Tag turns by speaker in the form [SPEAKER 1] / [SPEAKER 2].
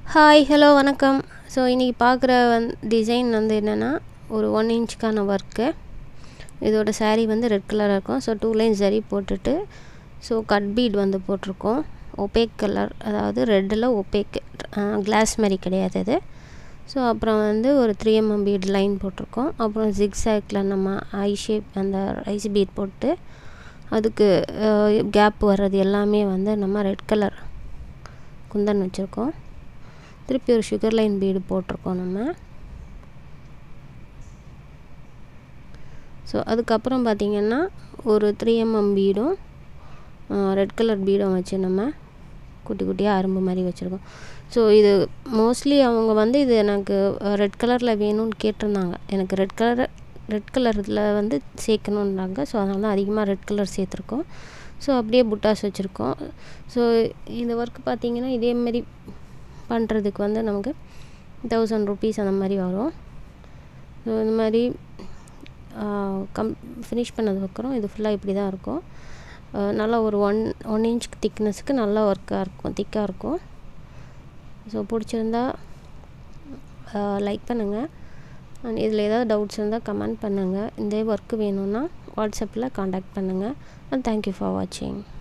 [SPEAKER 1] hi hello வணக்கம் so இன்றைக்கி பார்க்குற வந் டிசைன் வந்து என்னென்னா ஒரு ஒன் இன்ச்சுக்கான ஒர்க்கு இதோட saree வந்து ரெட் கலராக இருக்கும் ஸோ டூ லைன் சரி போட்டுட்டு ஸோ கட் பீட் வந்து போட்டிருக்கோம் ஒபேக் கலர் அதாவது ரெட்டில் ஒபேக் கிளாஸ் மாதிரி கிடையாது இது ஸோ அப்புறம் வந்து ஒரு த்ரீ எம்எம் பீட் லைன் போட்டிருக்கோம் அப்புறம் ஜிக்ஸாக்ல நம்ம ஐ ஷேப் அந்த ஐஸ் பீட் போட்டு அதுக்கு கேப் வர்றது எல்லாமே வந்து நம்ம ரெட் கலர் குந்தன் வச்சுருக்கோம் திருப்பி ஒரு சுகர் லைன் பீடு போட்டிருக்கோம் நம்ம ஸோ அதுக்கப்புறம் பார்த்திங்கன்னா ஒரு த்ரீ எம்எம் பீடும் ரெட் கலர் பீடும் வச்சு நம்ம குட்டி குட்டியாக அரும்பு மாதிரி வச்சுருக்கோம் ஸோ இது மோஸ்ட்லி அவங்க வந்து இது எனக்கு ரெட் கலரில் வேணும்னு கேட்டிருந்தாங்க எனக்கு ரெட் கலர் ரெட் கலரில் வந்து சேர்க்கணுன்னாங்க ஸோ அதனால தான் அதிகமாக ரெட் கலர் சேர்த்துருக்கோம் ஸோ அப்படியே புட்டாஸ் வச்சுருக்கோம் ஸோ இந்த ஒர்க் பார்த்திங்கன்னா இதேமாரி பண்ணுறதுக்கு வந்து நமக்கு தௌசண்ட் ருபீஸ் அந்த மாதிரி வரும் ஸோ இந்த மாதிரி கம் ஃபினிஷ் பண்ணதுக்கப்புறம் இது ஃபுல்லாக இப்படி தான் இருக்கும் நல்லா ஒரு ஒன் ஒன் இன்ச் திக்னஸ்க்கு நல்லா ஒர்க்காக இருக்கும் திக்காக இருக்கும் ஸோ பிடிச்சிருந்தா லைக் பண்ணுங்கள் அண்ட் இதில் ஏதாவது டவுட்ஸ் இருந்தால் கமெண்ட் பண்ணுங்கள் இந்த ஒர்க்கு வேணும்னா வாட்ஸ்அப்பில் காண்டாக்ட் பண்ணுங்கள் அண்ட் தேங்க்யூ ஃபார் வாட்சிங்